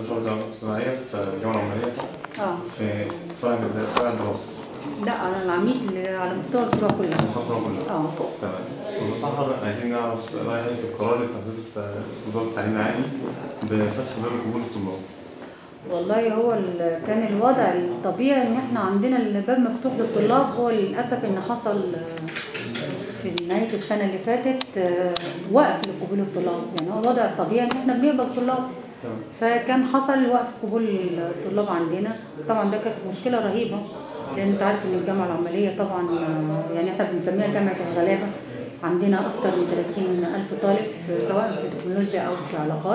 في شعبة العلاقات الصناعية في الجامعة العمالية اه في فرع فرع الدراسة لا انا العميد اللي على مستوى الفروع كلها الفترة كلها اه تمام والمصحف عايزين نعرف رأي حضرتك في القرار اللي اتخذته وزارة التعليم العالي بفتح باب قبول الطلاب والله هو ال- كان الوضع الطبيعي ان احنا عندنا الباب مفتوح للطلاب هو للاسف ان حصل آه، في نهايه السنه اللي فاتت آه، وقف لقبول الطلاب يعني هو الوضع الطبيعي ان احنا بنقبل طلاب تمام فكان حصل وقف قبول الطلاب عندنا طبعا ده كانت مشكله رهيبه لان انت عارف ان الجامعه العمليه طبعا آه، يعني احنا بنسميها جامعه الغلابه عندنا اكتر من 30 الف طالب في سواء في تكنولوجيا او في علاقات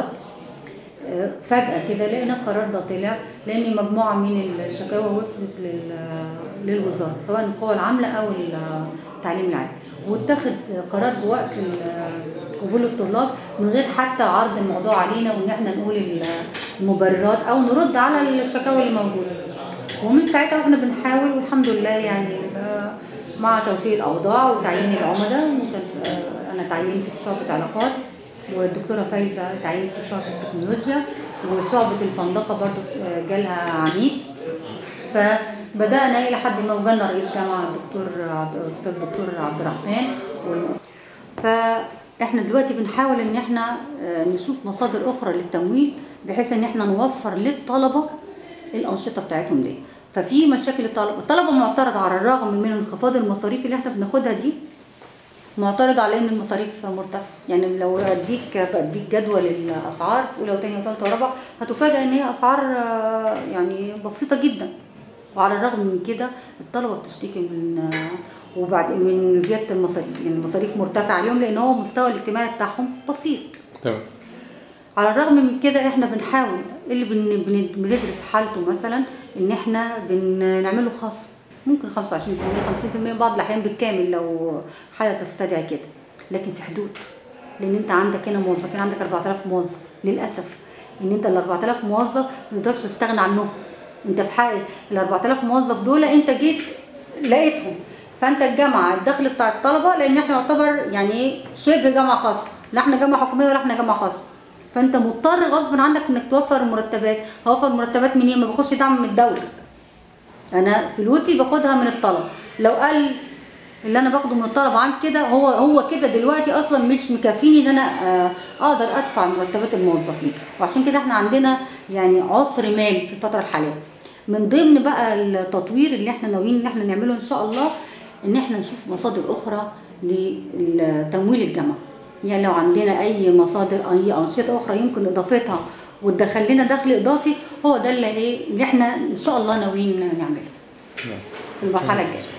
آه، فجأة كده لقينا القرار ده طلع لأن مجموعة من الشكاوى وصلت لل- للوزارة سواء القوى العاملة أو التعليم العام واتخذ قرار بوقف ال- قبول الطلاب من غير حتى عرض الموضوع علينا وإن احنا نقول المبررات أو نرد على الشكاوى اللي موجودة ومن ساعتها واحنا بنحاول والحمد لله يعني آه، مع توفيق الأوضاع وتعيين العملاء وكان آه، أنا تعينت في شعبة علاقات والدكتوره فايزه تعينت في شعبة التكنولوجيا وشعبة الفندقة برضو آه، جالها عميد فبدأنا إلى حد ما وجالنا رئيس جامعة الدكتور عبد الأستاذ دكتور عبد الرحمن والمؤسس فاحنا دلوقتي بنحاول ان احنا آه، نشوف مصادر اخرى للتمويل بحيث ان احنا نوفر للطلبه الانشطه بتاعتهم دي ففي مشاكل الطلبه الطلبه معترضه على الرغم من انخفاض المصاريف اللي احنا بناخدها دي معترض على ان المصاريف مرتفعه يعني لو اديك بديك جدول الاسعار في اولى وثانيه وثالثه ورابعه هتفاجئ ان هي اسعار آه، يعني بسيطه جدا وعلى الرغم من كده الطلبه بتشتكي من آه، وبعد من زياده المصاريف يعني المصاريف مرتفعه عليهم لان هو مستوى الاجتماعي بتاعهم بسيط تمام على الرغم من كده احنا بنحاول اللي بن بن- بندرس حالته مثلا ان احنا بنعمله خاص ممكن 25% 50% بعض الاحيان بالكامل لو حاجه تستدعي كده لكن في حدود لان انت عندك هنا موظفين عندك 4000 موظف للاسف ان انت ال 4000 موظف ما تقدرش تستغنى عنهم انت في حاجه ال 4000 موظف دول انت جيت لقيتهم فانت الجامعه الدخل بتاع الطلبه لان احنا يعتبر يعني ايه شبه جامعه خاصه لا احنا جامعه حكوميه ولا احنا جامعه خاصه فانت مضطر غصب عنك انك توفر المرتبات هوفر مرتبات منين ما باخدش دعم من الدوله انا فلوسي باخدها من الطلب لو قال اللي انا باخده من الطلب عن كده هو هو كده دلوقتي اصلا مش مكفيني ان انا آه، اقدر ادفع مرتبات الموظفين وعشان كده احنا عندنا يعني عسر مالي في الفتره الحاليه من ضمن بقى التطوير اللي احنا ناويين ان احنا نعمله ان شاء الله ان احنا نشوف مصادر اخرى لتمويل الجامعه يعني لو عندنا اي مصادر اي انشطه اخرى يمكن اضافتها وتدخل لنا دخل اضافي هو ده اللي ايه اللي احنا ان شاء الله ناويين نعمله نعم. في المرحله الجايه